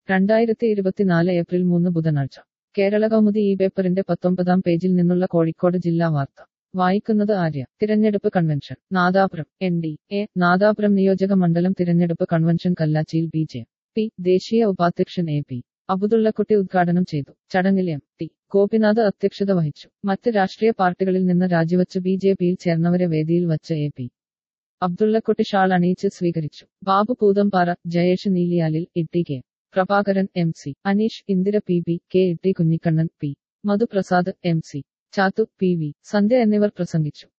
രണ്ടായിരത്തി ഇരുപത്തിനാല് ഏപ്രിൽ മൂന്ന് ബുധനാഴ്ച കേരള കൗമുദി ഈ പേപ്പറിന്റെ പത്തൊമ്പതാം പേജിൽ നിന്നുള്ള കോഴിക്കോട് ജില്ലാ വാർത്ത വായിക്കുന്നത് ആര്യ തിരഞ്ഞെടുപ്പ് convention Nadapuram N D A Nadapuram നിയോജക മണ്ഡലം തിരഞ്ഞെടുപ്പ് കൺവെൻഷൻ കല്ലാച്ചിയിൽ ബി ജെ പി ദേശീയ ഉപാധ്യക്ഷൻ എ പി അബുദുള്ളക്കുട്ടി ഉദ്ഘാടനം ചെയ്തു ചടങ്ങിൽ എം ടി ഗോപിനാഥ് അധ്യക്ഷത വഹിച്ചു മറ്റ് രാഷ്ട്രീയ പാർട്ടികളിൽ നിന്ന് രാജിവച്ച് ബി ജെ പിയിൽ ചേർന്നവരെ വേദിയിൽ വച്ച് എ പി അബ്ദുള്ളക്കുട്ടി ഷാൾ അണിയിച്ച് സ്വീകരിച്ചു ബാബു പൂതംപാറ ജയേഷ് നീലിയാലിൽ Itty K Prabhakaran M C Aneesh Indira P B K Itty Kunhikannan P Madhuprasad M C Chathu P V Sandhya എന്നിവർ പ്രസംഗിച്ചു